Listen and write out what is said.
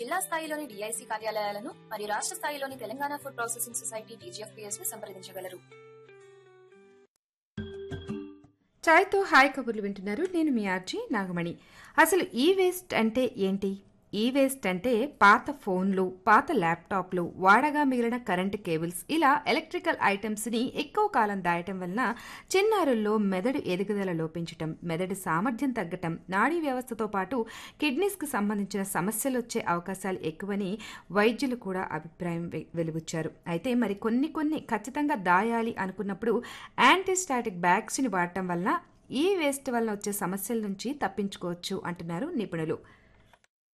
జిల్లా స్థాయిలోని డిఐసి కార్యాలయాలను మరియు రాష్ట్ర స్థాయిలోని Telangana food processing society TGFPS ను సంప్రదించగలరు చాయ్తో హాయ్ కబుర్లు వింటున్నారు నేను మీ ఆర్జీ నాగమణి అసలు ఈ వేస్ట్ అంటే ఏంటి ఈ వేస్ట్ అంటే పాత ఫోన్లు పాత ల్యాప్టాప్లు వాడగా మిగిలిన కరెంటు కేబుల్స్ ఇలా ఎలక్ట్రికల్ ఐటమ్స్ని ఎక్కువ కాలం దాయటం వలన చిన్నారుల్లో మెదడు ఎదుగుదల లోపించటం మెదడు సామర్థ్యం తగ్గటం నాడీ వ్యవస్థతో పాటు కిడ్నీస్కి సంబంధించిన సమస్యలు వచ్చే అవకాశాలు ఎక్కువని వైద్యులు కూడా అభిప్రాయం వె- వెలుబుచ్చారు అయితే మరి కొన్ని కొన్ని ఖచ్చితంగా దాయాలి అనుకున్నప్పుడు యాంటీస్టాటిక్ బ్యాగ్స్ని వాడటం వలన ఈ వేస్ట్ వలన వచ్చే సమస్యల నుంచి తప్పించుకోవచ్చు అంటున్నారు నిపుణులు